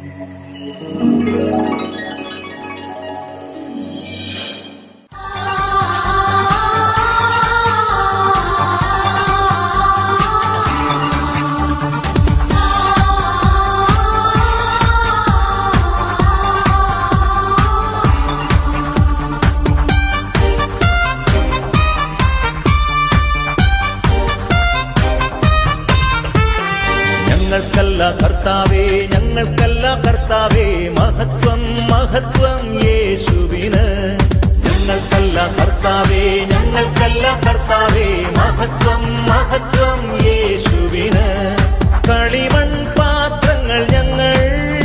ഞങ്ങൾക്കല്ല കർത്താവേ ഞങ്ങൾക്കല്ല കർത്താവേ മഹത്വം മഹത്വം യേശുവിന് ഞങ്ങൾക്കല്ല കർത്താവേ ഞങ്ങൾക്കല്ല കർത്താവേ മഹത്വം മഹത്വം യേശുവിന് കളിമൺ പാത്രങ്ങൾ ഞങ്ങൾ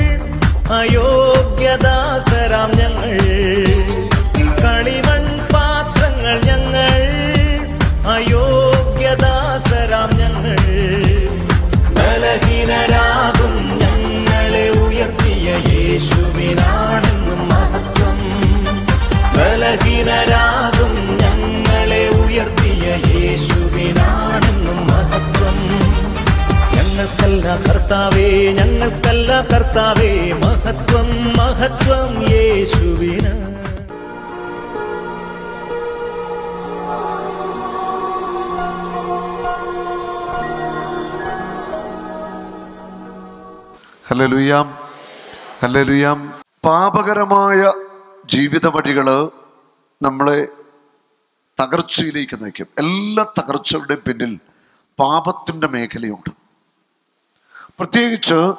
അയോഗ്യദാസരാം ഞങ്ങൾ കളിമൺ പാത്രങ്ങൾ ഞങ്ങൾ അയോഗ്യദാസരാം ഞങ്ങൾ ബലഹീനരാകും ഞങ്ങളെ ഉയർത്തിയ യേശുവിനാണെന്നും മഹത്വം ബലഹീനരാകും ഞങ്ങളെ ഉയർത്തിയ യേശുവിനാണെന്നും മഹത്വം ഞങ്ങൾക്കല്ല കർത്താവേ ഞങ്ങൾക്കല്ല കർത്താവേ മഹത്വം മഹത്വം യേശുവിന് ഹലലുയാം ഹലലുയാം പാപകരമായ ജീവിത വഴികള് നമ്മളെ തകർച്ചയിലേക്ക് നയിക്കും എല്ലാ തകർച്ചകളുടെയും പിന്നിൽ പാപത്തിൻ്റെ മേഖലയുണ്ട് പ്രത്യേകിച്ച്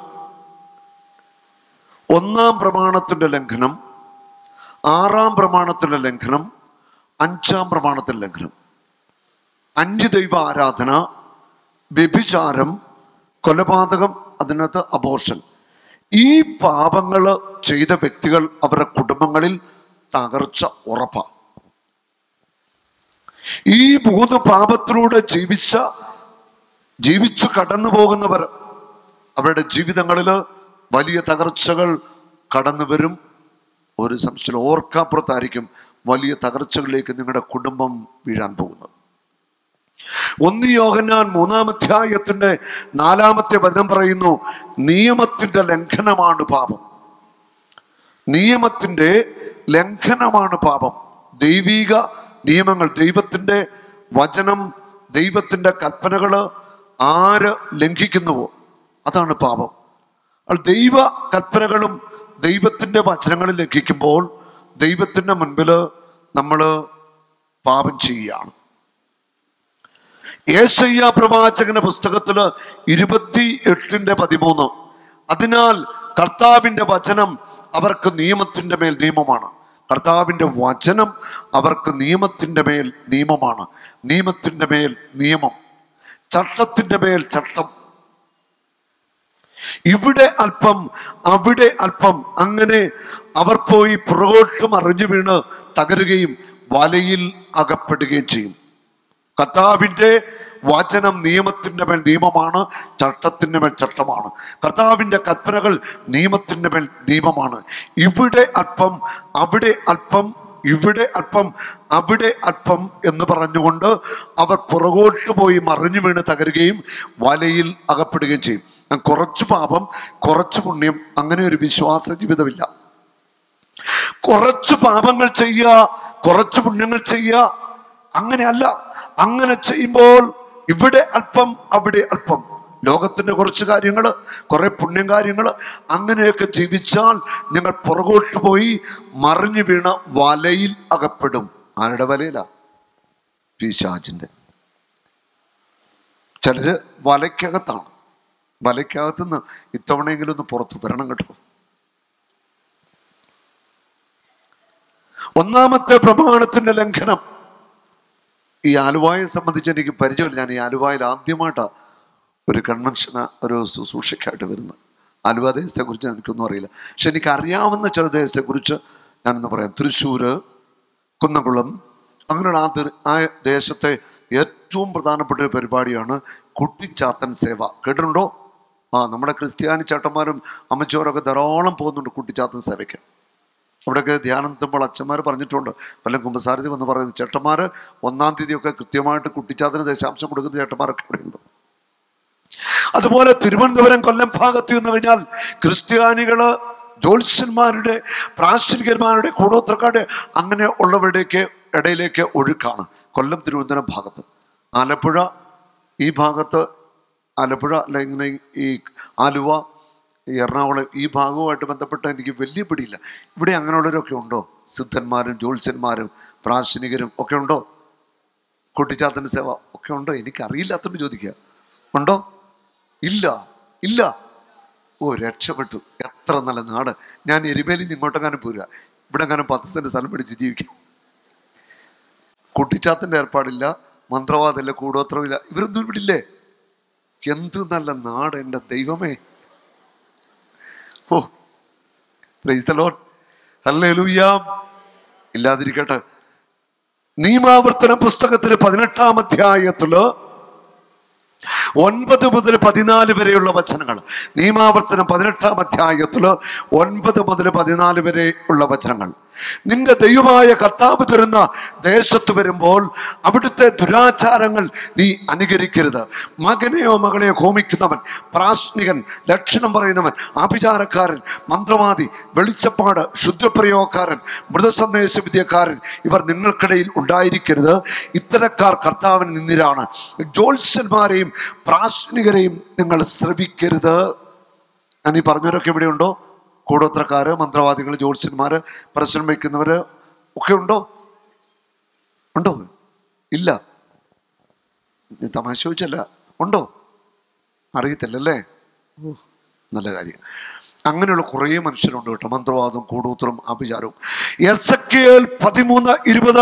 ഒന്നാം പ്രമാണത്തിൻ്റെ ലംഘനം ആറാം പ്രമാണത്തിൻ്റെ ലംഘനം അഞ്ചാം പ്രമാണത്തിൻ്റെ ലംഘനം അഞ്ച് ദൈവ ആരാധന വ്യഭിചാരം കൊലപാതകം അതിനകത്ത് അബോഷൻ ഈ പാപങ്ങൾ ചെയ്ത വ്യക്തികൾ അവരുടെ കുടുംബങ്ങളിൽ തകർച്ച ഉറപ്പാണ് ഈ മൂന്ന് പാപത്തിലൂടെ ജീവിച്ച ജീവിച്ചു കടന്നു പോകുന്നവർ അവരുടെ ജീവിതങ്ങളിൽ വലിയ തകർച്ചകൾ കടന്നു വരും ഒരു സംശയം ഓർക്കാപ്പുറത്തായിരിക്കും വലിയ തകർച്ചകളിലേക്ക് നിങ്ങളുടെ കുടുംബം വീഴാൻ പോകുന്നത് ഒന്ന് യോഹന്നാൻ മൂന്നാമധ്യായത്തിന്റെ നാലാമത്തെ വചനം പറയുന്നു നിയമത്തിന്റെ ലംഘനമാണ് പാപം നിയമത്തിന്റെ ലംഘനമാണ് പാപം ദൈവിക നിയമങ്ങൾ ദൈവത്തിന്റെ വചനം ദൈവത്തിന്റെ കൽപ്പനകള് ആര് ലംഘിക്കുന്നുവോ അതാണ് പാപം അപ്പോൾ ദൈവ കൽപ്പനകളും ദൈവത്തിന്റെ വചനങ്ങളും ലംഘിക്കുമ്പോൾ ദൈവത്തിന്റെ മുൻപിൽ നമ്മൾ പാപം ചെയ്യുകയാണ് ഏശയ്യ പ്രവാചകന്റെ പുസ്തകത്തില് ഇരുപത്തി എട്ടിന്റെ പതിമൂന്ന് അതിനാൽ കർത്താവിന്റെ വചനം അവർക്ക് നിയമത്തിന്റെ മേൽ നിയമമാണ് കർത്താവിന്റെ വചനം അവർക്ക് നിയമത്തിന്റെ മേൽ നിയമമാണ് നിയമത്തിന്റെ മേൽ നിയമം ചട്ടത്തിന്റെ മേൽ ചട്ടം ഇവിടെ അല്പം അവിടെ അല്പം അങ്ങനെ അവർ പോയി പുറകോട്ട് മറിഞ്ഞു വീണ് തകരുകയും വലയിൽ അകപ്പെടുകയും ചെയ്യും കർത്താവിൻ്റെ വചനം നിയമത്തിൻ്റെ മേൽ നിയമമാണ് ചട്ടത്തിൻ്റെ മേൽ ചട്ടമാണ് കർത്താവിൻ്റെ കൽപ്പനകൾ നിയമത്തിൻ്റെ മേൽ നിയമമാണ് ഇവിടെ അല്പം അവിടെ അല്പം ഇവിടെ അല്പം അവിടെ അല്പം എന്ന് പറഞ്ഞുകൊണ്ട് അവർ പുറകോട്ട് പോയി മറിഞ്ഞു വീണ് തകരുകയും വലയിൽ അകപ്പെടുകയും ചെയ്യും കുറച്ച് പാപം കുറച്ച് പുണ്യം അങ്ങനെ ഒരു വിശ്വാസ ജീവിതമില്ല കുറച്ച് പാപങ്ങൾ ചെയ്യുക കുറച്ച് പുണ്യങ്ങൾ ചെയ്യുക അങ്ങനെയല്ല അങ്ങനെ ചെയ്യുമ്പോൾ ഇവിടെ അല്പം അവിടെ അല്പം ലോകത്തിന്റെ കുറച്ച് കാര്യങ്ങൾ കുറെ പുണ്യം കാര്യങ്ങൾ അങ്ങനെയൊക്കെ ജീവിച്ചാൽ നിങ്ങൾ പുറകോട്ട് പോയി മറിഞ്ഞു വീണ വലയിൽ അകപ്പെടും ആരുടെ വലയില പിശാചിന്റെ ചിലര് വലയ്ക്കകത്താണ് വലയ്ക്കകത്തുനിന്ന് ഇത്തവണയെങ്കിലും ഒന്ന് പുറത്ത് വരണം കേട്ടോ ഒന്നാമത്തെ പ്രമാണത്തിന്റെ ലംഘനം ഈ ആലുവായെ സംബന്ധിച്ച് എനിക്ക് പരിചയമില്ല ഞാൻ ഈ ആലുവായിൽ ആദ്യമായിട്ടാണ് ഒരു കൺവെൻഷന് ഒരു ശുശ്രൂഷയ്ക്കായിട്ട് വരുന്നത് ആലുവ ദേശത്തെക്കുറിച്ച് എനിക്കൊന്നും അറിയില്ല പക്ഷെ എനിക്ക് അറിയാവുന്ന ചില ദേശത്തെക്കുറിച്ച് ഞാനെന്ന് പറയാം തൃശ്ശൂര് കുന്നംകുളം അങ്ങനെയുള്ള ആ ദി- ആ ദേശത്തെ ഏറ്റവും പ്രധാനപ്പെട്ട ഒരു പരിപാടിയാണ് കുട്ടിച്ചാത്തൻ സേവ കേട്ടിട്ടുണ്ടോ ആ നമ്മുടെ ക്രിസ്ത്യാനി ചേട്ടന്മാരും അമ്മച്ചോരൊക്കെ ധാരാളം പോകുന്നുണ്ട് കുട്ടിച്ചാത്തൻ സേവയ്ക്ക് അവിടെയൊക്കെ ധ്യാനം എത്തുമ്പോൾ അച്ഛന്മാർ പറഞ്ഞിട്ടുണ്ട് വല്ല കുമ്പസാരതി വന്ന് പറയുന്നത് ചേട്ടന്മാർ ഒന്നാം തീയതിയൊക്കെ കൃത്യമായിട്ട് കുട്ടിച്ചാത്തിന് ദശാംശം കൊടുക്കുന്ന ചേട്ടന്മാരൊക്കെ ഇവിടെയുണ്ട് അതുപോലെ തിരുവനന്തപുരം കൊല്ലം ഭാഗത്ത് നിന്ന് കഴിഞ്ഞാൽ ക്രിസ്ത്യാനികള് ജ്യോത്സ്യന്മാരുടെ പ്രാശ്രികന്മാരുടെ കൂടോത്രക്കാരുടെ അങ്ങനെ ഉള്ളവരുടെയൊക്കെ ഇടയിലേക്ക് ഒഴുക്കാണ് കൊല്ലം തിരുവനന്തപുരം ഭാഗത്ത് ആലപ്പുഴ ഈ ഭാഗത്ത് ആലപ്പുഴ അല്ല ഇങ്ങനെ ഈ ആലുവ ഈ എറണാകുളം ഈ ഭാഗവുമായിട്ട് ബന്ധപ്പെട്ട് എനിക്ക് വലിയ പിടിയില്ല ഇവിടെ അങ്ങനെയുള്ളവരൊക്കെ ഉണ്ടോ സിദ്ധന്മാരും ജ്യോത്സ്യന്മാരും പ്രാശനികരും ഒക്കെ ഉണ്ടോ കുട്ടിച്ചാത്തൻ്റെ സേവ ഒക്കെ ഉണ്ടോ എനിക്കറിയില്ലാത്തോണ്ട് ചോദിക്കുക ഉണ്ടോ ഇല്ല ഇല്ല ഓ രക്ഷപ്പെട്ടു എത്ര നല്ല നാട് ഞാൻ എരിമേലിൽ നിന്ന് ഇങ്ങോട്ടെങ്ങാനും പോരുക ഇവിടെ എങ്ങാനും പത്ത് സെൻറ്റ് സ്ഥലം പിടിച്ച് ജീവിക്കും കുട്ടിച്ചാത്തൻ്റെ ഏർപ്പാടില്ല മന്ത്രവാദമില്ല കൂടോത്രമില്ല ഇവരൊന്നും ഇവിടെ ഇല്ലേ എന്ത് നല്ല നാട് എൻ്റെ ദൈവമേ ഓ പ്രൈസ്തലോൺ ഹല്ലേലൂയ ഇല്ലാതിരിക്കട്ടെ നിയമാവർത്തന പുസ്തകത്തില് പതിനെട്ടാം അധ്യായത്തില് ഒൻപത് മുതൽ പതിനാല് വരെയുള്ള വചനങ്ങൾ നിയമാവർത്തനം പതിനെട്ടാം അധ്യായത്തില് ഒൻപത് മുതൽ പതിനാല് വരെ ഉള്ള വചനങ്ങൾ നിന്റെ ദൈവമായ കർത്താവ് തരുന്ന ദേശത്ത് വരുമ്പോൾ അവിടുത്തെ ദുരാചാരങ്ങൾ നീ അനുകരിക്കരുത് മകനെയോ മകളെയോ ഹോമിക്കുന്നവൻ പ്രാശ്നികൻ ലക്ഷണം പറയുന്നവൻ ആഭിചാരക്കാരൻ മന്ത്രവാദി വെളിച്ചപ്പാട് ശുദ്ധപ്രയോഗക്കാരൻ മൃതസന്ദേശ വിദ്യക്കാരൻ ഇവർ നിങ്ങൾക്കിടയിൽ ഉണ്ടായിരിക്കരുത് ഇത്തരക്കാർ കർത്താവിന് നിന്നിരാണ് ജ്യോത്സ്യന്മാരെയും പ്രാശ്നികരെയും നിങ്ങൾ ശ്രവിക്കരുത് ഞാൻ ഈ പറഞ്ഞവരൊക്കെ ഇവിടെയുണ്ടോ കൂടോത്രക്കാര് മന്ത്രവാദികൾ ജ്യോത്സ്യന്മാര് പ്രശ്നം വയ്ക്കുന്നവര് ഒക്കെ ഉണ്ടോ ഉണ്ടോ ഇല്ല ഞാൻ തമാശ ചോദിച്ചല്ല ഉണ്ടോ അറിയത്തില്ലല്ലേ ഓ നല്ല കാര്യം അങ്ങനെയുള്ള കുറേ മനുഷ്യരുണ്ട് കേട്ടോ മന്ത്രവാദവും കൂടൂത്രവും ആഭിചാരവും എസ് പതിമൂന്ന് ഇരുപത്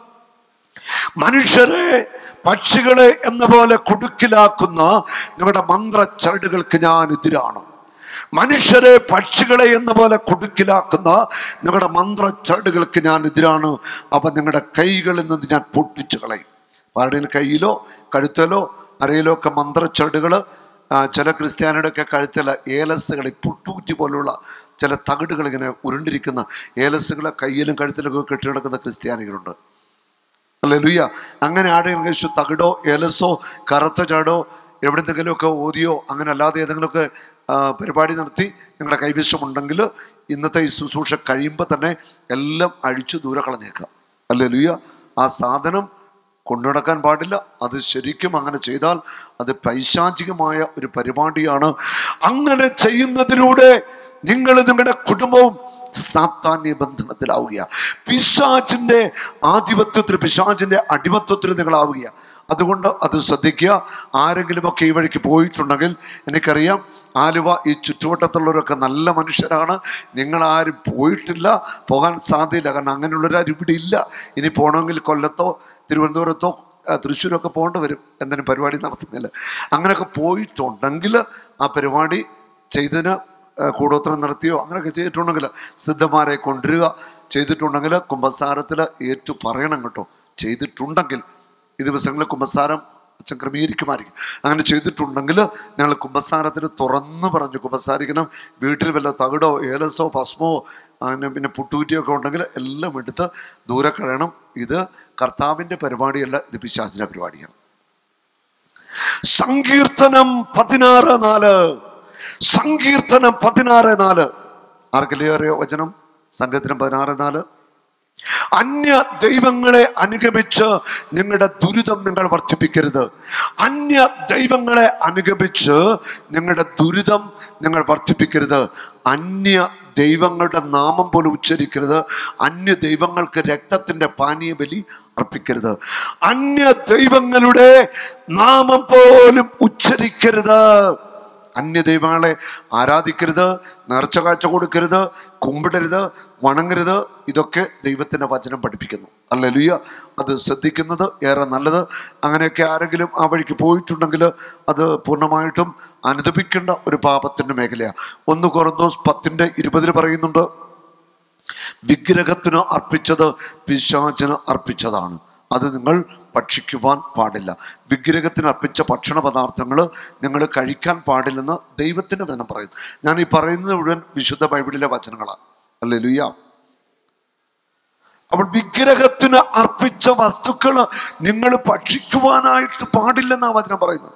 മനുഷ്യരെ പക്ഷികളെ എന്ന പോലെ കുടുക്കിലാക്കുന്ന നിങ്ങളുടെ മന്ത്രച്ചരടുകൾക്ക് ഞാൻ എതിരാണ് മനുഷ്യരെ പക്ഷികളെ എന്ന പോലെ കുടുക്കിലാക്കുന്ന നിങ്ങളുടെ മന്ത്രച്ചരടുകൾക്ക് ഞാൻ എതിരാണ് അവ നിങ്ങളുടെ കൈകളിൽ നിന്ന് ഞാൻ പൊട്ടിച്ചു കളയും ആരുടെയും കയ്യിലോ കഴുത്തലോ അരയിലോ ഒക്കെ മന്ത്രച്ചരടുകൾ ചില ക്രിസ്ത്യാനിയുടെ ഒക്കെ കഴുത്തില ഏലസുകൾ പുട്ടൂറ്റി പോലുള്ള ചില തകിടുകൾ ഇങ്ങനെ ഉരുണ്ടിരിക്കുന്ന ഏലസുകളെ കയ്യിലും കഴുത്തിലൊക്കെ കെട്ടിടക്കുന്ന ക്രിസ്ത്യാനികളുണ്ട് അല്ലേ ലുയ്യ അങ്ങനെ ആടെയും കഴിച്ചു തകിടോ ഏലസോ കറുത്ത ചാടോ എവിടെന്തെങ്കിലുമൊക്കെ ഓതിയോ അങ്ങനെ അല്ലാതെ ഏതെങ്കിലുമൊക്കെ ആ, പരിപാടി നടത്തി നിങ്ങളുടെ കൈവശമുണ്ടെങ്കിൽ ഇന്നത്തെ ഈ ശുശ്രൂഷ കഴിയുമ്പോൾ തന്നെ എല്ലാം അഴിച്ചു ദൂരെ കളഞ്ഞേക്കാം അല്ലേ ലുയ്യ ആ സാധനം കൊണ്ടുനടക്കാൻ പാടില്ല അത് ശരിക്കും അങ്ങനെ ചെയ്താൽ അത് പൈശാചികമായ ഒരു പരിപാടിയാണ് അങ്ങനെ ചെയ്യുന്നതിലൂടെ നിങ്ങൾ നിങ്ങളുടെ കുടുംബവും സാത്താന്യ ബന്ധനത്തിലാവുക പിശാചിന്റെ ആധിപത്യത്തിൽ പിശാചിന്റെ അടിമത്വത്തിൽ നിങ്ങളാവുക അതുകൊണ്ട് അത് ശ്രദ്ധിക്കുക ആരെങ്കിലുമൊക്കെ ഈ വഴിക്ക് പോയിട്ടുണ്ടെങ്കിൽ എനിക്കറിയാം ആലുവ ഈ ചുറ്റുവട്ടത്തുള്ളവരൊക്കെ നല്ല മനുഷ്യരാണ് നിങ്ങളാരും പോയിട്ടില്ല പോകാൻ സാധ്യതയില്ല കാരണം അങ്ങനെയുള്ളവരാരും ഇവിടെ ഇല്ല ഇനി പോകണമെങ്കിൽ കൊല്ലത്തോ തിരുവനന്തപുരത്തോ ആ, തൃശ്ശൂരൊക്കെ പോകേണ്ടി വരും എന്തിനും പരിപാടി നടത്തുന്നില്ല അങ്ങനെയൊക്കെ പോയിട്ടുണ്ടെങ്കിൽ ആ പരിപാടി ചെയ്തതിന് ആ, കൂടോത്രം നടത്തിയോ അങ്ങനെയൊക്കെ ചെയ്തിട്ടുണ്ടെങ്കിൽ സിദ്ധന്മാരെ കൊണ്ടുവരിക ചെയ്തിട്ടുണ്ടെങ്കിൽ കുമ്പസാരത്തിൽ ഏറ്റു പറയണം കേട്ടോ ചെയ്തിട്ടുണ്ടെങ്കിൽ ഈ ദിവസങ്ങളിൽ കുമ്പസാരം അച്ഛൻ ക്രമീകരിക്കുമായിരിക്കും അങ്ങനെ ചെയ്തിട്ടുണ്ടെങ്കിൽ ഞങ്ങൾ കുമ്പസാരത്തിന് തുറന്ന് പറഞ്ഞു കുമ്പസാരിക്കണം വീട്ടിൽ വല്ല തകിടോ ഏലസോ ഭസ്മോ അങ്ങനെ പിന്നെ പുട്ടൂറ്റിയോ ഒക്കെ ഉണ്ടെങ്കിൽ എല്ലാം എടുത്ത് ദൂരെ കളയണം ഇത് കർത്താവിൻ്റെ പരിപാടിയല്ല ഇത് പിശാചിൻ്റെ പരിപാടിയാണ് സങ്കീർത്തനം പതിനാറ് നാല് സങ്കീർത്തനം പതിനാറ് നാല് ആർക്കെല്ലാം അറിയോ വചനം സങ്കീർത്തനം പതിനാറ് നാല് അന്യ ദൈവങ്ങളെ അനുഗമിച്ച് നിങ്ങളുടെ ദുരിതം നിങ്ങൾ വർദ്ധിപ്പിക്കരുത് അന്യ ദൈവങ്ങളെ അനുഗമിച്ച് നിങ്ങളുടെ ദുരിതം നിങ്ങൾ വർദ്ധിപ്പിക്കരുത് അന്യ ദൈവങ്ങളുടെ നാമം പോലും ഉച്ചരിക്കരുത് അന്യ ദൈവങ്ങൾക്ക് രക്തത്തിന്റെ പാനീയ ബലി അർപ്പിക്കരുത് അന്യ ദൈവങ്ങളുടെ നാമം പോലും ഉച്ചരിക്കരുത് അന്യ ദൈവങ്ങളെ ആരാധിക്കരുത് നേർച്ച കാഴ്ച കൊടുക്കരുത് കുമ്പിടരുത് വണങ്ങരുത് ഇതൊക്കെ ദൈവത്തിൻ്റെ വചനം പഠിപ്പിക്കുന്നു അല്ലെ അത് ശ്രദ്ധിക്കുന്നത് ഏറെ നല്ലത് അങ്ങനെയൊക്കെ ആരെങ്കിലും ആ വഴിക്ക് പോയിട്ടുണ്ടെങ്കിൽ അത് പൂർണ്ണമായിട്ടും അനുദപിക്കേണ്ട ഒരു പാപത്തിൻ്റെ മേഖലയാണ് ഒന്ന് കൊറന്തോസ് പത്തിൻ്റെ ഇരുപതിൽ പറയുന്നുണ്ട് വിഗ്രഹത്തിന് അർപ്പിച്ചത് പിശാചിന് അർപ്പിച്ചതാണ് അത് നിങ്ങൾ ഭക്ഷിക്കുവാൻ പാടില്ല വിഗ്രഹത്തിന് അർപ്പിച്ച ഭക്ഷണ പദാർത്ഥങ്ങൾ നിങ്ങൾ കഴിക്കാൻ പാടില്ലെന്ന് ദൈവത്തിന് വചനം പറയുന്നു ഞാൻ ഈ പറയുന്നത് മുഴുവൻ വിശുദ്ധ ബൈബിളിലെ വചനങ്ങളാണ് അല്ലേ ലുയ്യ അപ്പോൾ വിഗ്രഹത്തിന് അർപ്പിച്ച വസ്തുക്കൾ നിങ്ങൾ ഭക്ഷിക്കുവാനായിട്ട് പാടില്ലെന്നാണ് വചനം പറയുന്നത്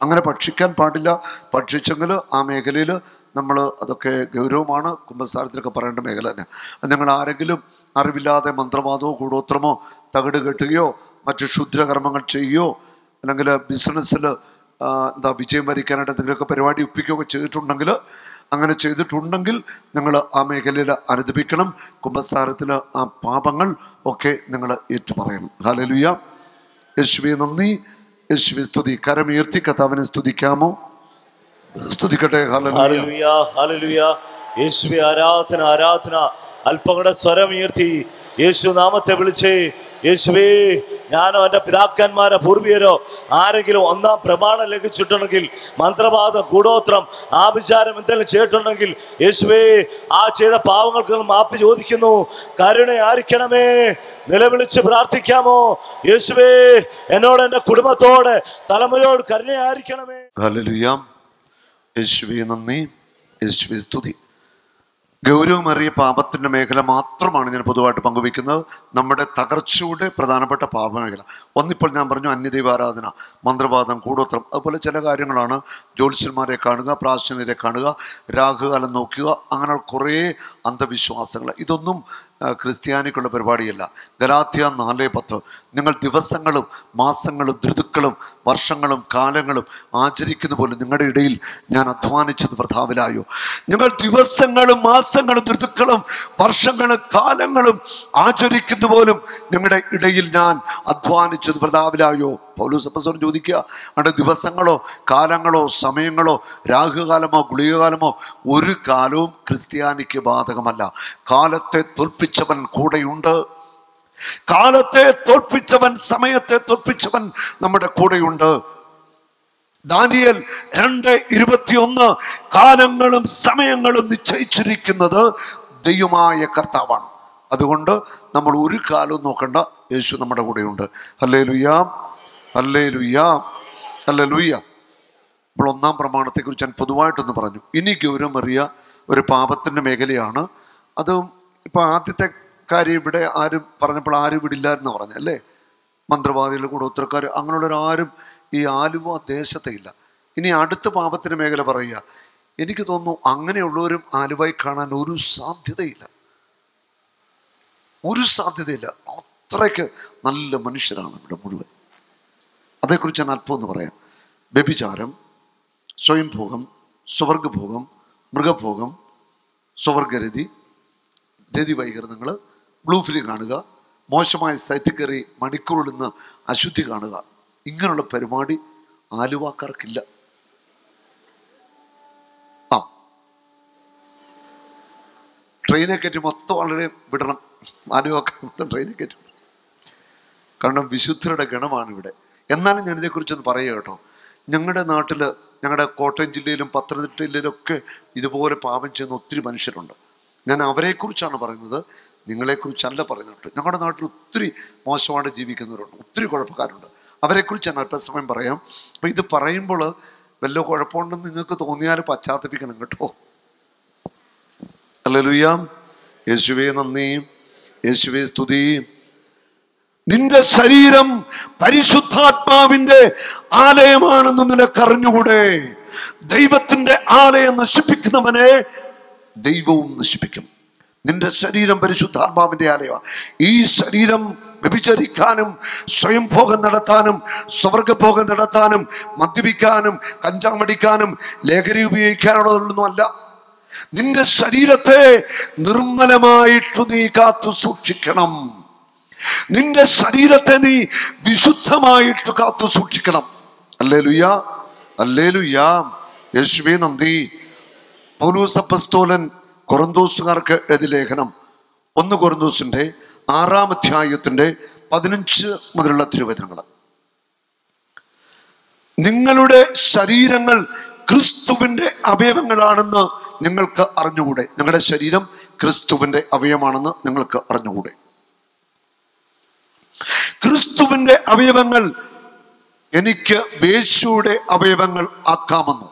അങ്ങനെ ഭക്ഷിക്കാൻ പാടില്ല ഭക്ഷിച്ചെങ്കിൽ ആ മേഖലയിൽ നമ്മൾ അതൊക്കെ ഗൗരവമാണ് കുമ്പസാരത്തിലൊക്കെ പറയേണ്ട മേഖല തന്നെ നിങ്ങൾ ആരെങ്കിലും അറിവില്ലാതെ മന്ത്രവാദമോ കൂടോത്രമോ തകിട് കെട്ടുകയോ മറ്റ് ക്ഷുദ്രകർമ്മങ്ങൾ ചെയ്യുകയോ അല്ലെങ്കിൽ ബിസിനസ്സിൽ എന്താ വിജയം വരിക്കാനായിട്ട് എന്തെങ്കിലുമൊക്കെ പരിപാടി ഒപ്പിക്കുകയൊക്കെ ചെയ്തിട്ടുണ്ടെങ്കിൽ അങ്ങനെ ചെയ്തിട്ടുണ്ടെങ്കിൽ നിങ്ങൾ ആ മേഖലയിൽ അനുദപിക്കണം കുമ്പസാരത്തിൽ ആ പാപങ്ങൾ ഒക്കെ നിങ്ങൾ ഏറ്റുപറയണം ഹാലലുയ യേശുവെ നന്ദി യേശുവെ സ്തുതി കരമുയർത്തി കഥാവിനെ സ്തുതിക്കാമോ സ്തുതിക്കട്ടെ ഹാലലുയ ഹല്ലേലൂയ ഹല്ലേലൂയ യേശുവെ ആരാധന ആരാധന അല്പങ്ങളുടെ സ്വരം ഉയർത്തി യേശു നാമത്തെ വിളിച്ചേ യേശുവേ ഞാനോ എൻ്റെ പിതാക്കന്മാരോ പൂർവികരോ ആരെങ്കിലും ഒന്നാം പ്രമാണം ലംഘിച്ചിട്ടുണ്ടെങ്കിൽ മന്ത്രവാദം കൂടോത്രം ആഭിചാരം എന്തെങ്കിലും ചെയ്തിട്ടുണ്ടെങ്കിൽ യേശുവേ ആ ചെയ്ത പാവങ്ങൾക്ക് മാപ്പ് ചോദിക്കുന്നു കരുണ ആയിരിക്കണമേ നിലവിളിച്ച് പ്രാർത്ഥിക്കാമോ യേശുവേ എന്നോട് എൻ്റെ കുടുംബത്തോട് തലമുറയോട് കരുണ ആയിരിക്കണമേ ഹല്ലേലൂയ യേശുവെ നന്ദി യേശുവെ സ്തുതി ഗൗരവമേറിയ പാപത്തിൻ്റെ മേഖല മാത്രമാണ് ഞാൻ പൊതുവായിട്ട് പങ്കുവയ്ക്കുന്നത് നമ്മുടെ തകർച്ചയുടെ പ്രധാനപ്പെട്ട പാപമേഖല ഒന്നിപ്പോൾ ഞാൻ പറഞ്ഞു അന്യദൈവാരാധന മന്ത്രവാദം കൂടോത്രം അതുപോലെ ചില കാര്യങ്ങളാണ് ജ്യോത്സ്യന്മാരെ കാണുക പ്രാശനരെ കാണുക രാഹുകാലം നോക്കുക അങ്ങനെ കുറേ അന്ധവിശ്വാസങ്ങൾ ഇതൊന്നും ആ, ക്രിസ്ത്യാനിക്കുള്ള പരിപാടിയല്ല ഗലാത്യ നാല് പത്ത് നിങ്ങൾ ദിവസങ്ങളും മാസങ്ങളും ഋതുക്കളും വർഷങ്ങളും കാലങ്ങളും ആചരിക്കുന്ന പോലെ നിങ്ങളുടെ ഇടയിൽ ഞാൻ അധ്വാനിച്ചത് പ്രതാവിലായോ നിങ്ങൾ ദിവസങ്ങളും മാസങ്ങളും ഋതുക്കളും വർഷങ്ങളും കാലങ്ങളും ആചരിക്കുന്ന പോലും നിങ്ങളുടെ ഇടയിൽ ഞാൻ അധ്വാനിച്ചത് പ്രതാവിലായോ പൗലൂസ് അപ്പസ്വരം ചോദിക്കുക അവിടെ ദിവസങ്ങളോ കാലങ്ങളോ സമയങ്ങളോ രാഹുകാലമോ ഗുളികകാലമോ ഒരു കാലവും ക്രിസ്ത്യാനിക്ക് ബാധകമല്ല കാലത്തെ തോൽപ്പിച്ചവൻ കൂടെയുണ്ട് കാലത്തെ തോൽപ്പിച്ചവൻ സമയത്തെ തോൽപ്പിച്ചവൻ നമ്മുടെ കൂടെയുണ്ട് ദാനിയൽ രണ്ട് ഇരുപത്തിയൊന്ന് കാലങ്ങളും സമയങ്ങളും നിശ്ചയിച്ചിരിക്കുന്നത് ദൈവമായ കർത്താവാണ് അതുകൊണ്ട് നമ്മൾ ഒരു കാലവും നോക്കണ്ട യേശു നമ്മുടെ കൂടെയുണ്ട് അല്ലേ ലുയ്യാം അല്ലേ ലുയ്യാം അല്ലേ ലുയ്യ അപ്പോൾ ഒന്നാം പ്രമാണത്തെക്കുറിച്ച് ഞാൻ പൊതുവായിട്ടൊന്ന് പറഞ്ഞു ഇനി ഗൗരവമേറിയ ഒരു പാപത്തിൻ്റെ മേഖലയാണ് അതും ഇപ്പോൾ ആദ്യത്തെ കാര്യം ഇവിടെ ആരും പറഞ്ഞപ്പോൾ ആരും വിടില്ലായിരുന്നു പറഞ്ഞു അല്ലേ മന്ത്രവാദികൾ കൂടെ ഉത്തരക്കാർ അങ്ങനെയുള്ളവരാരും ഈ ആലുവ ദേശത്തെ ഇല്ല ഇനി അടുത്ത പാപത്തിൻ്റെ മേഖല പറയുക എനിക്ക് തോന്നുന്നു അങ്ങനെയുള്ളവരും ആലുവായി കാണാൻ ഒരു സാധ്യതയില്ല ഒരു സാധ്യതയില്ല അത്രയ്ക്ക് നല്ല മനുഷ്യരാണ് ഇവിടെ മുഴുവൻ അതേക്കുറിച്ച് ഞാൻ അല്പം ഒന്ന് പറയാം വ്യഭിചാരം സ്വയംഭോഗം സ്വവർഗഭോഗം മൃഗഭോഗം സ്വവർഗരതി രതി വൈകരണങ്ങൾ ബ്ലൂ ഫിലിം കാണുക മോശമായ സൈറ്റിൽ കയറി മണിക്കൂറിൽ നിന്ന് അശുദ്ധി കാണുക ഇങ്ങനെയുള്ള പരിപാടി ആലുവാക്കാർക്കില്ല ആ ട്രെയിനെ കയറ്റി മൊത്തം വളരെ വിടണം ആലുവാക്കാർ മൊത്തം ട്രെയിനെ കയറ്റി വിടണം. കാരണം വിശുദ്ധരുടെ ഗണമാണ് ഇവിടെ എന്നാലും ഞാൻ ഇതേക്കുറിച്ചൊന്ന് പറയുക കേട്ടോ ഞങ്ങളുടെ നാട്ടിൽ ഞങ്ങളുടെ കോട്ടയം ജില്ലയിലും പത്തനംതിട്ട ജില്ലയിലൊക്കെ ഇതുപോലെ പാപം ചെയ്യുന്ന ഒത്തിരി മനുഷ്യരുണ്ട് ഞാൻ അവരെക്കുറിച്ചാണ് പറയുന്നത് നിങ്ങളെക്കുറിച്ചല്ല പറയുന്നത് ഞങ്ങളുടെ നാട്ടിൽ ഒത്തിരി മോശമായിട്ട് ജീവിക്കുന്നവരുണ്ട് ഒത്തിരി കുഴപ്പക്കാരുണ്ട് അവരെക്കുറിച്ച് ഞാൻ അല്പസമയം പറയാം അപ്പം ഇത് പറയുമ്പോൾ വല്ല കുഴപ്പമുണ്ടെന്ന് നിങ്ങൾക്ക് തോന്നിയാൽ പശ്ചാത്തപിക്കണം കേട്ടോ അല്ലലുയാം യേശുവേ നന്ദി യേശുവേ സ്തുതി നിന്റെ ശരീരം പരിശുദ്ധാത്മാവിന്റെ ആലയമാണെന്ന് നിനക്കറിഞ്ഞുകൂടെ ദൈവത്തിന്റെ ആലയം നശിപ്പിക്കുന്നവനെ ദൈവവും നശിപ്പിക്കും നിന്റെ ശരീരം പരിശുദ്ധാത്മാവിന്റെ ആലയമാണ് ഈ ശരീരം വ്യഭിചരിക്കാനും സ്വയംഭോഗം നടത്താനും സ്വർഗഭോഗം നടത്താനും മദ്യപിക്കാനും കഞ്ചാമടിക്കാനും ലഹരി ഉപയോഗിക്കാനുള്ളതൊന്നും അല്ല നിന്റെ ശരീരത്തെ നിർമ്മലമായിട്ട് നീ കാത്തു സൂക്ഷിക്കണം നിന്റെ ശരീരത്തെ നീ വിശുദ്ധമായിട്ട് കാത്തു സൂക്ഷിക്കണം അല്ലേ ലുയ്യ അല്ലേ ലുയ്യ യേശുവേ നന്ദി പൗലൂസപ്പസ്തോലൻ കൊറന്തോസുകാർക്ക് എഴുതി ലേഖനം ഒന്ന് കൊറന്തോസിന്റെ ആറാം അധ്യായത്തിന്റെ പതിനഞ്ച് മുതലുള്ള തിരുവചനങ്ങൾ നിങ്ങളുടെ ശരീരങ്ങൾ ക്രിസ്തുവിന്റെ അവയവങ്ങളാണെന്ന് നിങ്ങൾക്ക് അറിഞ്ഞുകൂടെ നിങ്ങളുടെ ശരീരം ക്രിസ്തുവിന്റെ അവയവമാണെന്ന് നിങ്ങൾക്ക് അറിഞ്ഞുകൂടെ ക്രിസ്തുവിന്റെ അവയവങ്ങൾ എനിക്ക് വേശുയുടെ അവയവങ്ങൾ ആക്കാമെന്നു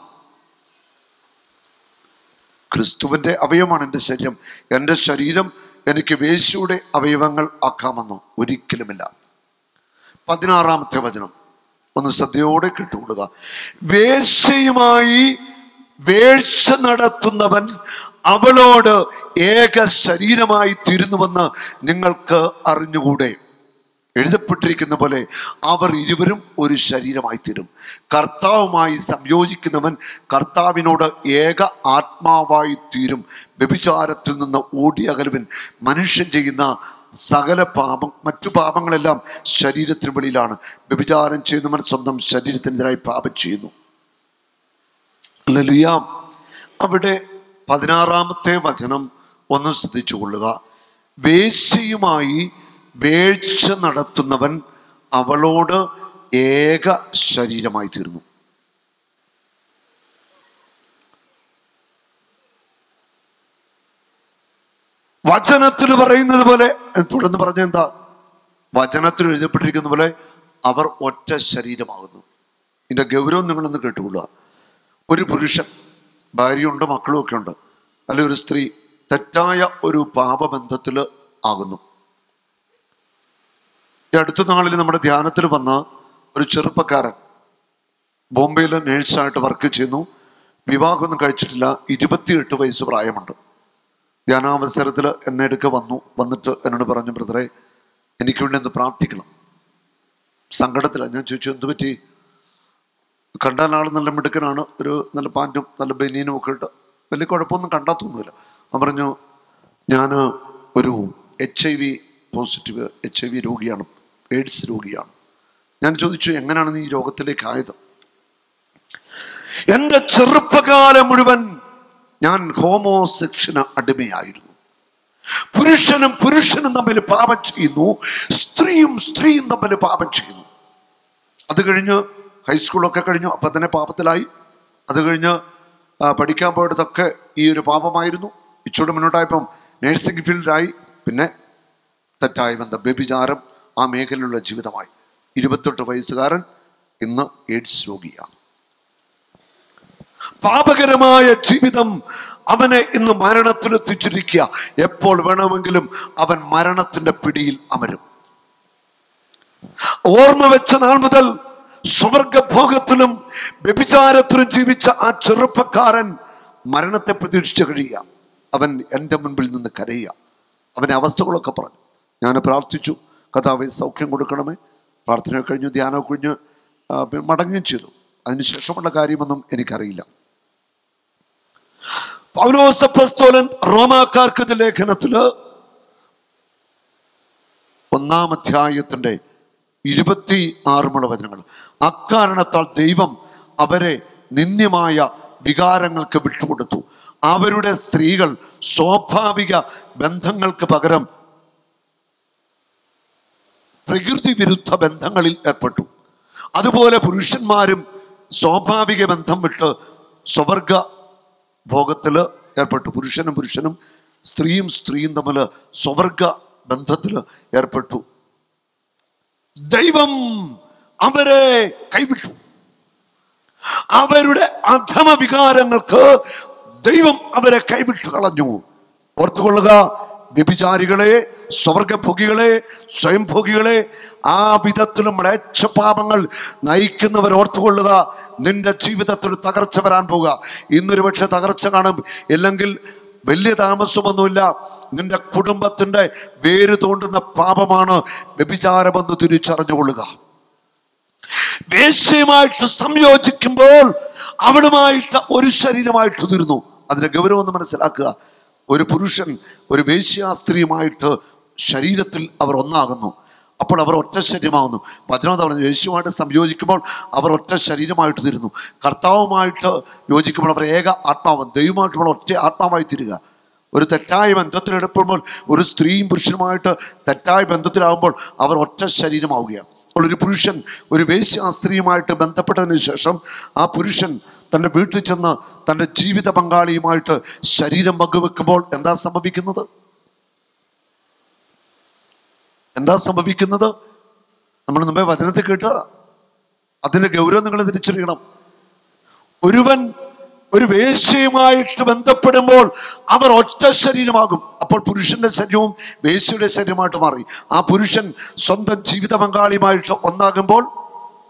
ക്രിസ്തുവിന്റെ അവയവമാണ് എൻ്റെ ശരീരം എൻ്റെ ശരീരം എനിക്ക് വേശുയുടെ അവയവങ്ങൾ ആക്കാമെന്നോ ഒരിക്കലുമില്ല പതിനാറാമത്തെ വചനം ഒന്ന് ശ്രദ്ധയോടെ കേട്ടുകൊള്ളുക വേശ്യയുമായി വേഴ്ച നടത്തുന്നവൻ അവളോട് ഏക ശരീരമായി തീരുന്നുവെന്ന് നിങ്ങൾക്ക് അറിഞ്ഞുകൂടെ എഴുതപ്പെട്ടിരിക്കുന്ന പോലെ അവർ ഇരുവരും ഒരു ശരീരമായി തീരും കർത്താവുമായി സംയോജിക്കുന്നവൻ കർത്താവിനോട് ഏക ആത്മാവായി തീരും വ്യഭിചാരത്തിൽ നിന്ന് ഓടിയകലുവൻ മനുഷ്യൻ ചെയ്യുന്ന സകല പാപം മറ്റു പാപങ്ങളെല്ലാം ശരീരത്തിന് വെളിയിലാണ് വ്യഭിചാരം ചെയ്യുന്നവൻ സ്വന്തം ശരീരത്തിനെതിരായി പാപം ചെയ്യുന്നു ഹല്ലേലൂയ. അവിടെ പതിനാറാമത്തെ വചനം ഒന്ന് ശ്രദ്ധിച്ചു കൊള്ളുക വേശ്യയുമായി വേഴ്ച നടത്തുന്നവൻ അവളോട് ഏക ശരീരമായി തീർന്നു വചനത്തിൽ പറയുന്നത് പോലെ തുടർന്ന് പറഞ്ഞ എന്താ വചനത്തിൽ എഴുതപ്പെട്ടിരിക്കുന്ന പോലെ അവർ ഒറ്റ ശരീരമാകുന്നു ഇതിന്റെ ഗൗരവം നിങ്ങളൊന്ന് കേട്ടുകൊള്ളുക ഒരു പുരുഷൻ ഭാര്യയുണ്ട് മക്കളും ഒക്കെ ഉണ്ട് അല്ലെ ഒരു സ്ത്രീ തെറ്റായ ഒരു പാപബന്ധത്തിൽ ആകുന്നു ഈ അടുത്ത നാളിൽ നമ്മുടെ ധ്യാനത്തിൽ വന്ന ഒരു ചെറുപ്പക്കാരൻ ബോംബെയിൽ നേഴ്സായിട്ട് വർക്ക് ചെയ്യുന്നു വിവാഹമൊന്നും കഴിച്ചിട്ടില്ല ഇരുപത്തിയെട്ട് വയസ്സ് പ്രായമുണ്ട് ധ്യാനാവസരത്തിൽ എന്നെ എടുക്ക വന്നു വന്നിട്ട് എന്നോട് പറഞ്ഞു ബ്രദറെ എനിക്ക് വേണ്ടി ഒന്ന് പ്രാർത്ഥിക്കണം സങ്കടത്തിലാണ് ഞാൻ ചോദിച്ചു എന്ത് പറ്റി കണ്ടാൽ ആൾ നല്ല മിടുക്കനാണ് ഒരു നല്ല പാൻറ്റും നല്ല ബനിയനും ഒക്കെ ഇട്ട് വലിയ കുഴപ്പമൊന്നും കണ്ടാത്തൊന്നുമില്ല അവൻ പറഞ്ഞു ഞാൻ ഒരു H I V positive H I V രോഗിയാണ് എയ്ഡ്സ് രോഗിയാണ് ഞാൻ ചോദിച്ചു എങ്ങനെയാണ് നീ ഈ രോഗത്തിലേക്ക് ആയത് എൻ്റെ ചെറുപ്പകാലം മുഴുവൻ ഞാൻ ഹോമോസെക്ഷന് അടിമയായിരുന്നു പുരുഷനും പുരുഷനും തമ്മിൽ പാപം ചെയ്യുന്നു സ്ത്രീയും സ്ത്രീയും തമ്മിൽ പാപം ചെയ്യുന്നു അത് കഴിഞ്ഞ് ഹൈസ്കൂളൊക്കെ കഴിഞ്ഞു അപ്പം തന്നെ പാപത്തിലായി അത് കഴിഞ്ഞ് ആ, പഠിക്കാൻ പോയതൊക്കെ ഈ ഒരു പാപമായിരുന്നു ഇച്ചോട് മുന്നോട്ടായപ്പം നേഴ്സിംഗ് ഫീൽഡിലായി പിന്നെ തെറ്റായ ബന്ധം വ്യഭിചാരം ആ മേഖലയിലുള്ള ജീവിതമായി ഇരുപത്തെട്ട് വയസ്സുകാരൻ ഇന്ന് എയ്ഡ്സ് രോഗിയാണ് പാപകരമായ ജീവിതം അവനെ ഇന്ന് മരണത്തിലെത്തിച്ചിരിക്കുക എപ്പോൾ വേണമെങ്കിലും അവൻ മരണത്തിന്റെ പിടിയിൽ അമരും ഓർമ്മ വെച്ച നാൾ മുതൽ സ്വർഗഭോഗത്തിലും വ്യഭിചാരത്തിലും ജീവിച്ച ആ ചെറുപ്പക്കാരൻ മരണത്തെ പ്രതീക്ഷിച്ച് കഴിയുക അവൻ എൻ്റെ മുൻപിൽ നിന്ന് കരയുക അവൻ്റെ അവസ്ഥകളൊക്കെ പറഞ്ഞു ഞാൻ പ്രാർത്ഥിച്ചു കഥാവെ സൗഖ്യം കൊടുക്കണമേ പ്രാർത്ഥന കഴിഞ്ഞു ധ്യാനം കഴിഞ്ഞ് ആ, പിന്നെ മടങ്ങുകയും ചെയ്തു അതിനുശേഷമുള്ള കാര്യമൊന്നും എനിക്കറിയില്ല പൗലോസപ്രസ്തോലൻ റോമാക്കാർക്ക് ലേഖനത്തില് ഒന്നാം അധ്യായത്തിന്റെ ഇരുപത്തി ആറുമുള്ള വചനങ്ങൾ അക്കാരണത്താൽ ദൈവം അവരെ നിന്ദ്യമായ വികാരങ്ങൾക്ക് വിട്ടുകൊടുത്തു അവരുടെ സ്ത്രീകൾ സ്വാഭാവിക ബന്ധങ്ങൾക്ക് പകരം പ്രകൃതി വിരുദ്ധ ബന്ധങ്ങളിൽ ഏർപ്പെട്ടു അതുപോലെ പുരുഷന്മാരും സ്വാഭാവിക ബന്ധം വിട്ട് സ്വർഗ ഭോഗത്തില് ഏർപ്പെട്ടു പുരുഷനും പുരുഷനും സ്ത്രീയും സ്ത്രീയും തമ്മിൽ സ്വർഗ ബന്ധത്തിൽ ഏർപ്പെട്ടു ദൈവം അവരെ കൈവിട്ടു അവരുടെ അധമ വികാരങ്ങൾക്ക് ദൈവം അവരെ കൈവിട്ടു കളഞ്ഞു ഓർത്തുകൊള്ളുക വ്യഭിചാരികളെ സ്വർഗഭോഗികളെ സ്വയംഭോഗികളെ ആ വിധത്തിലും മ്ലേച്ഛപാപങ്ങൾ നയിക്കുന്നവർ ഓർത്തുകൊള്ളുക നിന്റെ ജീവിതത്തിൽ തകർച്ച വരാൻ പോകുക ഇന്നൊരു പക്ഷെ തകർച്ച കാണും ഇല്ലെങ്കിൽ വലിയ താമസമൊന്നുമില്ല നിന്റെ കുടുംബത്തിന്റെ വേര് തോണ്ടുന്ന പാപമാണ് വ്യഭിചാരമെന്ന് തിരിച്ചറിഞ്ഞുകൊള്ളുക വേശ്യയുമായിട്ട് സംയോജിക്കുമ്പോൾ അവളുമായിട്ട് ഒരു ശരീരമായിട്ട് തീർന്നു അതിന്റെ ഗൗരവം ഒന്ന് മനസ്സിലാക്കുക ഒരു പുരുഷൻ ഒരു വേശ്യാസ്ത്രീയുമായിട്ട് ശരീരത്തിൽ അവർ ഒന്നാകുന്നു അപ്പോൾ അവർ ഒറ്റ ശരീരമാകുന്നു വചനം പറഞ്ഞു യേശുവുമായിട്ട് സംയോജിക്കുമ്പോൾ അവർ ഒറ്റ ശരീരമായിട്ട് തീരുന്നു കർത്താവുമായിട്ട് യോജിക്കുമ്പോൾ അവർ ഏക ആത്മാവ് ദൈവമായിട്ടുള്ള ഒറ്റ ആത്മാവായി തീരുക ഒരു തെറ്റായ ബന്ധത്തിലെടുക്കുമ്പോൾ ഒരു സ്ത്രീയും പുരുഷനുമായിട്ട് തെറ്റായ ബന്ധത്തിലാകുമ്പോൾ അവർ ഒറ്റ ശരീരമാവുകയാണ് അപ്പോൾ ഒരു പുരുഷൻ ഒരു വേശ്യ സ്ത്രീയുമായിട്ട് ബന്ധപ്പെട്ടതിന് ശേഷം ആ പുരുഷൻ തൻ്റെ വീട്ടിൽ ചെന്ന് തൻ്റെ ജീവിത പങ്കാളിയുമായിട്ട് ശരീരം പങ്കുവെക്കുമ്പോൾ എന്താ സംഭവിക്കുന്നത് എന്താ സംഭവിക്കുന്നത് നമ്മൾ മുമ്പേ വചനത്തിൽ കേട്ടതാ അതിന്റെ ഗൗരവം നിങ്ങൾ തിരിച്ചറിയണം ഒരുവൻ ഒരു വേശ്യയുമായിട്ട് ബന്ധപ്പെടുമ്പോൾ അവർ ഒറ്റ ശരീരമാകും അപ്പോൾ പുരുഷന്റെ ശരീരവും വേശ്യയുടെ ശരീരമായിട്ട് മാറി ആ പുരുഷൻ സ്വന്തം ജീവിത പങ്കാളിയുമായിട്ട് ഒന്നാകുമ്പോൾ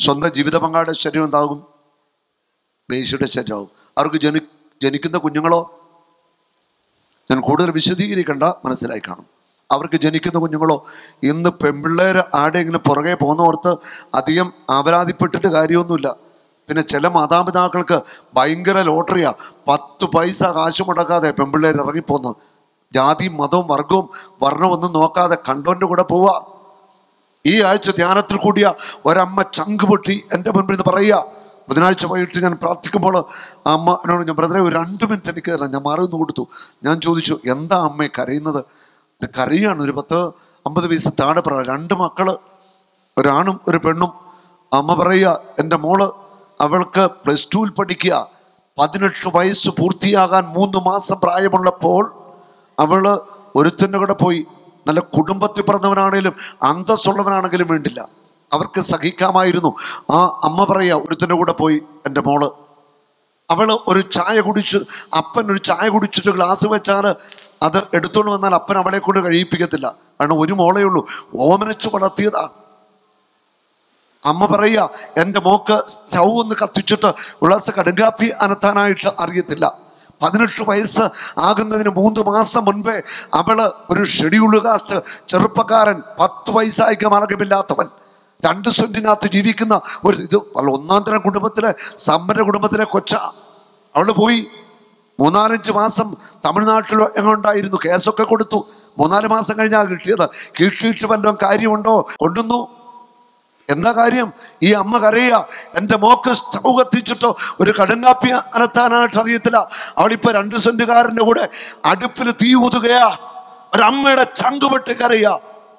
സ്വന്തം ജീവിത പങ്കാളിയുടെ ശരീരം എന്താകും വേശിയുടെ ശരീരമാകും അവർക്ക് ജനി ജനിക്കുന്ന കുഞ്ഞുങ്ങളോ ഞാൻ കൂടുതൽ വിശദീകരിക്കണ്ട മനസ്സിലായി കാണും അവർക്ക് ജനിക്കുന്ന കുഞ്ഞുങ്ങളോ ഇന്ന് പെൺപിള്ളേർ ആടെങ്കിലും പുറകെ പോകുന്നോർത്ത് അധികം അപരാധിപ്പെട്ടിട്ട് കാര്യമൊന്നുമില്ല പിന്നെ ചില മാതാപിതാക്കൾക്ക് ഭയങ്കര ലോട്ടറിയാ പത്ത് പൈസ കാശ് മുടക്കാതെ പെൺപിള്ളേർ ഇറങ്ങിപ്പോന്ന് ജാതി മതവും വർഗവും വർണ്ണവും ഒന്നും നോക്കാതെ കണ്ടോൻ്റെ കൂടെ പോവുക ഈ ആഴ്ച ധ്യാനത്തിൽ കൂടിയ ഒരമ്മ ചങ്ക് പൊട്ടി എൻ്റെ മുൻപിൽ നിന്ന് പറയുക ബുധനാഴ്ച വൈകിട്ട് ഞാൻ പ്രാർത്ഥിക്കുമ്പോൾ ആ അമ്മ എന്നോട് ഞാൻ ബ്രദറെ ഒരു രണ്ട് മിനിറ്റ് എനിക്ക് തരാം ഞാൻ മാറി നിന്ന് കൊടുത്തു ഞാൻ ചോദിച്ചു എന്താ അമ്മയെ കരയുന്നത് കരയാണ് ഒരു പത്ത് അമ്പത് വയസ്സ് താഴെ പറയാം രണ്ട് മക്കള് ഒരാണും ഒരു പെണ്ണും അമ്മ പറയുക എൻ്റെ മോള് അവൾക്ക് പ്ലസ് ടുവിൽ പഠിക്കുക പതിനെട്ട് വയസ്സ് പൂർത്തിയാകാൻ മൂന്ന് മാസം പ്രായമുള്ളപ്പോൾ അവള് ഒരുത്തൻ്റെ കൂടെ പോയി നല്ല കുടുംബത്തിൽ പിറന്നവനാണേലും അന്തസ്സുള്ളവനാണെങ്കിലും വേണ്ടില്ല അവർക്ക് സഹിക്കാമായിരുന്നു ആ അമ്മ പറയുക ഒരുത്തൻ്റെ കൂടെ പോയി എൻ്റെ മോള് അവള് ഒരു ചായ കുടിച്ച് അപ്പൻ ഒരു ചായ കുടിച്ചിട്ട് ഗ്ലാസ് വെച്ചാൽ അത് എടുത്തുകൊണ്ട് വന്നാൽ അപ്പൻ അവളെ കൊണ്ട് കഴിയിപ്പിക്കത്തില്ല കാരണം ഒരു മോളേ ഉള്ളൂ ഓമനച്ച് വളർത്തിയതാ അമ്മ പറയുക എൻ്റെ മോക്ക് സ്റ്റൗ ഒന്ന് കത്തിച്ചിട്ട് ഉള്ളാസ കടുങ്കാപ്പി അനത്താനായിട്ട് അറിയത്തില്ല പതിനെട്ട് വയസ്സ് ആകുന്നതിന് മൂന്ന് മാസം മുൻപേ അവള് ഒരു ഷെഡ്യൂൾ കാസ്റ്റ് ചെറുപ്പക്കാരൻ പത്ത് വയസ്സായിക്ക് മാർഗമില്ലാത്തവൻ രണ്ട് സെന്റിനകത്ത് ജീവിക്കുന്ന ഒരു ഇത് അല്ല ഒന്നാം തരം കുടുംബത്തിലെ സമ്പന്ന കുടുംബത്തിലെ കൊച്ച അവള് പോയി മൂന്നാലഞ്ച് മാസം തമിഴ്നാട്ടിലോ എങ്ങോണ്ടായിരുന്നു കേസൊക്കെ കൊടുത്തു മൂന്നാല് മാസം കഴിഞ്ഞാൽ കിട്ടിയത് കിട്ടിയിട്ട് വല്ലതും കാര്യമുണ്ടോ കൊണ്ടുവന്നു എന്താ കാര്യം ഈ അമ്മ കരയുക എൻ്റെ മോക്ക് സ്റ്റൗ കത്തിച്ചിട്ടോ ഒരു കടുങ്കാപ്പി അനത്താനായിട്ട് അറിയത്തില്ല അവളിപ്പോ രണ്ട് സെന്റുകാരൻ്റെ കൂടെ അടുപ്പിൽ തീ ഊതുകയാ ഒരമ്മയുടെ ചങ്കുപെട്ട് കരയുക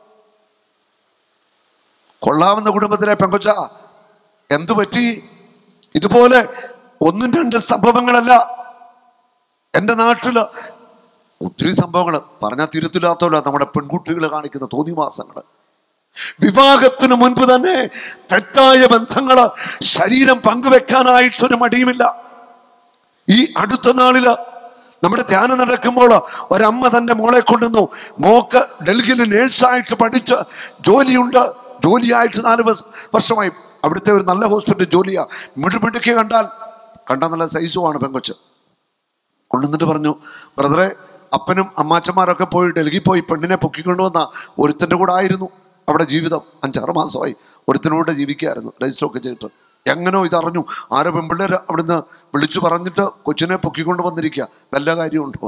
കൊള്ളാവുന്ന കുടുംബത്തിലെ പെങ്കൊച്ച എന്തു പറ്റി ഇതുപോലെ ഒന്നും രണ്ട് സംഭവങ്ങളല്ല എൻ്റെ നാട്ടില് ഒത്തിരി സംഭവങ്ങൾ പറഞ്ഞാൽ തിരുത്തില്ലാത്തല്ല നമ്മുടെ പെൺകുട്ടികൾ കാണിക്കുന്ന തോന്നിവാസങ്ങൾ വിവാഹത്തിന് മുൻപ് തന്നെ തെറ്റായ ബന്ധങ്ങള് ശരീരം പങ്കുവെക്കാനായിട്ടൊരു മടിയുമില്ല ഈ അടുത്ത നാളില് നമ്മുടെ ധ്യാനം നടക്കുമ്പോൾ ഒരമ്മ തന്റെ മോളെ കൊണ്ടുവന്നു മോക്ക് ഡൽഹിയിൽ നേഴ്സായിട്ട് പഠിച്ച് ജോലിയുണ്ട് ജോലിയായിട്ട് നാല് വർഷ- വർഷമായി അവിടുത്തെ ഒരു നല്ല ഹോസ്പിറ്റൽ ജോലിയാ മിടുമിടുക്കി കണ്ടാൽ കണ്ടാൽ നല്ല സൈസുമാണ് പെങ്കൊച്ച് കൊണ്ടുവന്നിട്ട് പറഞ്ഞു ബ്രദറെ അപ്പനും അമ്മാച്ചന്മാരൊക്കെ പോയി ഡൽഹി പോയി പെണ്ണിനെ പൊക്കിക്കൊണ്ടുവന്ന ഒരുത്തൻ്റെ കൂടെ ആയിരുന്നു അവിടെ ജീവിതം അഞ്ചാറ് മാസമായി ഒരുത്തനോട് ജീവിക്കുകയായിരുന്നു രജിസ്റ്റർ ഒക്കെ ചെയ്തിട്ട് എങ്ങനോ ഇതറിഞ്ഞു ആരോ പെൺപിള്ളേർ അവിടുന്ന് വിളിച്ചു പറഞ്ഞിട്ട് കൊച്ചിനെ പൊക്കിക്കൊണ്ട് വന്നിരിക്കുക വല്ല കാര്യമുണ്ടോ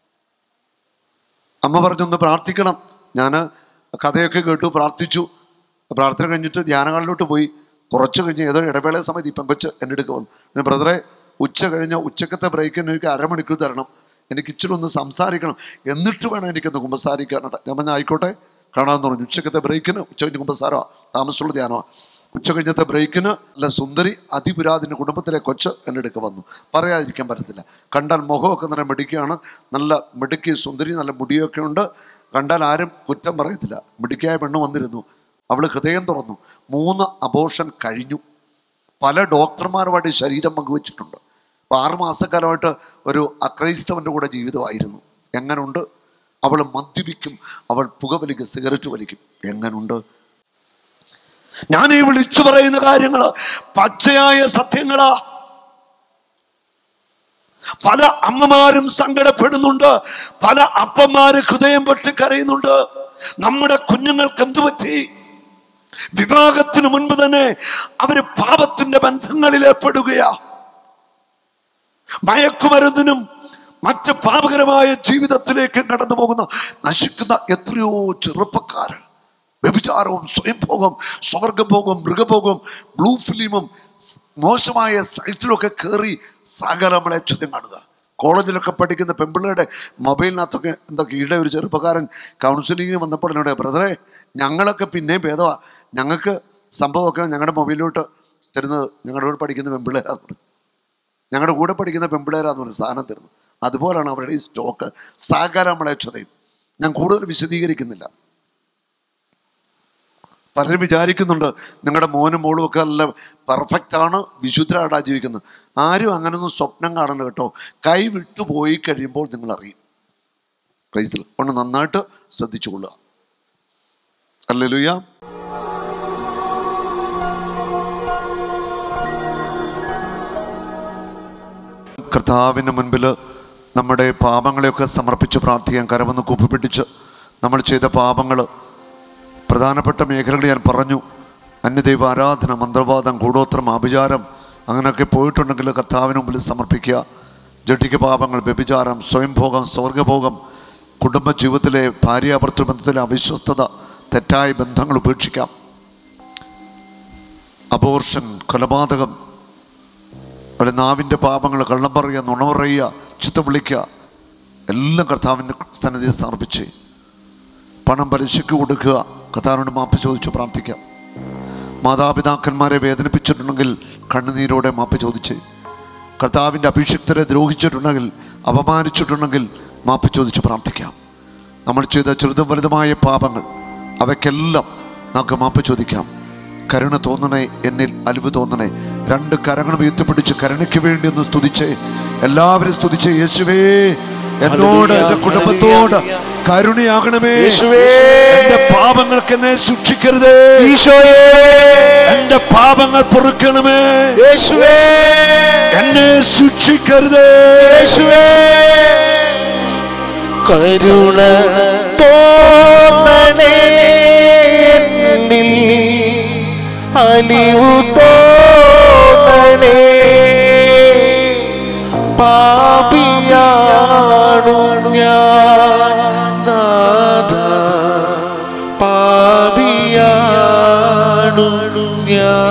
അമ്മ പറഞ്ഞു ഒന്ന് പ്രാർത്ഥിക്കണം ഞാൻ കഥയൊക്കെ കേട്ടു പ്രാർത്ഥിച്ചു പ്രാർത്ഥന കഴിഞ്ഞിട്ട് ധ്യാനങ്ങളിലോട്ട് പോയി കുറച്ച് കഴിഞ്ഞ് ഏതോ ഇടവേള സമയത്ത് ഈ പെങ്കൊച്ച് എൻ്റെ അടുക്ക് വന്നു ഞാൻ ബ്രദറെ ഉച്ച കഴിഞ്ഞ ഉച്ചക്കത്തെ ബ്രേക്കിന് എനിക്ക് അരമണിക്കൂർ തരണം എനിക്ക് ഇച്ചിരി ഒന്ന് സംസാരിക്കണം എന്നിട്ട് വേണം എനിക്കൊന്ന് കുമ്പസാരിക്കാനായിട്ട് ഞാൻ പറഞ്ഞ ആയിക്കോട്ടെ കാണാമെന്ന് പറഞ്ഞു ഉച്ചക്കത്തെ ബ്രേക്കിന് ഉച്ച കഴിഞ്ഞ് കുമ്പസാരമാണ് താമസമുള്ള ധ്യാനമാണ് ഉച്ച കഴിഞ്ഞത്തെ ബ്രേക്കിന് നല്ല സുന്ദരി അതിപുരാതിൻ്റെ കുടുംബത്തിലെ കൊച്ച് എൻ്റെ അടുക്ക് വന്നു പറയാതിരിക്കാൻ പറ്റത്തില്ല കണ്ടാൽ മുഖമൊക്കെ നല്ല മിടുക്കിയാണ് നല്ല മിടുക്കി സുന്ദരി നല്ല മുടിയൊക്കെ ഉണ്ട് കണ്ടാൽ ആരും കുറ്റം പറയത്തില്ല മിടുക്കിയായ പെണ്ണ് വന്നിരുന്നു അവൾ ഹൃദയം തുറന്നു മൂന്ന് അബോഷൻ കഴിഞ്ഞു പല ഡോക്ടർമാരുമായിട്ട് ശരീരം പങ്കുവച്ചിട്ടുണ്ട് അപ്പോൾ ആറ് മാസക്കാലമായിട്ട് ഒരു അക്രൈസ്തവൻ്റെ കൂടെ ജീവിതമായിരുന്നു എങ്ങനുണ്ട് അവൾ മദ്യപിക്കും അവൾ പുകവലിക്കും സിഗരറ്റ് വലിക്കും എങ്ങനുണ്ട് ഞാൻ ഈ വിളിച്ചു പറയുന്ന കാര്യങ്ങൾ പച്ചയായ സത്യങ്ങളാ പല അമ്മമാരും സങ്കടപ്പെടുന്നുണ്ട് പല അപ്പന്മാര് ഹൃദയം പൊട്ടി കരയുന്നുണ്ട് നമ്മുടെ കുഞ്ഞുങ്ങൾക്ക് എന്തു പറ്റി വിവാഹത്തിന് മുൻപ് തന്നെ അവര് പാപത്തിന്റെ ബന്ധങ്ങളിൽ ഏർപ്പെടുകയാ മയക്കുമരുന്നിനും മറ്റ് പാപകരമായ ജീവിതത്തിലേക്ക് കടന്നു പോകുന്ന നശിക്കുന്ന എത്രയോ ചെറുപ്പക്കാർ വ്യഭിചാരവും സ്വയംഭോഗം സ്വർഗഭോഗവും മൃഗഭോഗവും ബ്ലൂ ഫിലിമും സ് മോശമായ സൈറ്റിലൊക്കെ കയറി സകലങ്ങളെ ചോദ്യം കാണുക കോളേജിലൊക്കെ പഠിക്കുന്ന പെമ്പിള്ളയുടെ മൊബൈലിനകത്തൊക്കെ എന്തൊക്കെ ഈടെ ഒരു ചെറുപ്പക്കാരൻ കൗൺസിലിങ്ങിന് വന്നപ്പോൾ എന്നോട് ബ്രദറെ ഞങ്ങളൊക്കെ പിന്നെയും ഭേദമാ ഞങ്ങൾക്ക് സംഭവമൊക്കെ ഞങ്ങളുടെ മൊബൈലിലോട്ട് തരുന്നത് ഞങ്ങളുടെ കൂടെ പഠിക്കുന്ന പെമ്പിള്ളേരാന്ന് പറഞ്ഞു ഞങ്ങളുടെ കൂടെ പഠിക്കുന്ന പെമ്പിളേരാന്ന് പറഞ്ഞ സാധനം തരുന്നു അതുപോലാണ് അവരുടെ ഈ സ്റ്റോക്ക് സഹകാരങ്ങളെ ചൊതയും ഞാൻ കൂടുതൽ വിശദീകരിക്കുന്നില്ല പലരും വിചാരിക്കുന്നുണ്ട് നിങ്ങളുടെ മോനും മോളും ഒക്കെ നല്ല പെർഫെക്റ്റ് ആണ് വിശുദ്ധരായിട്ടാണ് ജീവിക്കുന്നത് ആരും അങ്ങനൊന്നും സ്വപ്നം കാണണ്ട കേട്ടോ കൈ വിട്ടു പോയി കഴിയുമ്പോൾ നിങ്ങൾ അറിയും പ്രൈസിൽ ഒന്ന് നന്നായിട്ട് ശ്രദ്ധിച്ചുകൊള്ളുക അല്ലേ കർത്താവിൻ്റെ മുൻപിൽ നമ്മുടെ പാപങ്ങളെയൊക്കെ സമർപ്പിച്ച് പ്രാർത്ഥിക്കാൻ കരമൊന്ന് കുപ്പിപ്പിടിച്ച് നമ്മൾ ചെയ്ത പാപങ്ങൾ പ്രധാനപ്പെട്ട മേഖലകൾ ഞാൻ പറഞ്ഞു അന്യദൈവ ആരാധന മന്ത്രവാദം കൂടോത്രം ആഭിചാരം അങ്ങനെയൊക്കെ പോയിട്ടുണ്ടെങ്കിൽ കർത്താവിന് മുമ്പിൽ സമർപ്പിക്കുക ജഡിക പാപങ്ങൾ വ്യഭിചാരം സ്വയംഭോഗം സ്വർഗഭോഗം കുടുംബജീവിതത്തിലെ ഭാര്യാഭർത്തൃ ബന്ധത്തിലെ അവിശ്വസ്തത തെറ്റായ ബന്ധങ്ങൾ ഉപേക്ഷിക്കാം അബോർഷൻ കൊലപാതകം അതുപോലെ നാവിൻ്റെ പാപങ്ങൾ കള്ളം പറയുക നുണ പറയുക ചിത്തം വിളിക്കുക എല്ലാം കർത്താവിൻ്റെ സന്നിധിയിൽ സമർപ്പിച്ച് പണം പലിശയ്ക്ക് കൊടുക്കുക കർത്താവിനോട് മാപ്പ് ചോദിച്ചു പ്രാർത്ഥിക്കാം മാതാപിതാക്കന്മാരെ വേദനിപ്പിച്ചിട്ടുണ്ടെങ്കിൽ കണ്ണുനീരോടെ മാപ്പ് ചോദിച്ച് കർത്താവിൻ്റെ അഭിഷിക്തരെ ദ്രോഹിച്ചിട്ടുണ്ടെങ്കിൽ അപമാനിച്ചിട്ടുണ്ടെങ്കിൽ മാപ്പ് ചോദിച്ച് പ്രാർത്ഥിക്കാം നമ്മൾ ചെയ്ത ചെറുതും വലുതുമായ പാപങ്ങൾ അവയ്ക്കെല്ലാം നമുക്ക് മാപ്പ് ചോദിക്കാം കരുണ തോന്നണേ എന്നിൽ അലിവ് തോന്നണേ രണ്ട് കരങ്ങളും ഉയർത്തിപ്പിടിച്ച് കരുണയ്ക്ക് വേണ്ടി ഒന്ന് സ്തുതിച്ച് എല്ലാവരും സ്തുതിച്ച് യേശുവേ എന്നോട് എന്റെ കുടുംബത്തോട് കരുണയാകണമേ യേശുവേ. എന്റെ പാപങ്ങൾക്ക് എന്നെ സൂക്ഷിക്കരുതേ ഈശോയേ എന്റെ പാപങ്ങൾ പൊറുക്കണമേ യേശുവേ എന്നെ സൂക്ഷിക്കരുതേ യേശുവേ കരുണ തോന്നണേ എന്നിൽ അലിവു തോന്നണേ പാപിയാണു ഞാൻ നാഥ പാപിയാണു ഞാൻ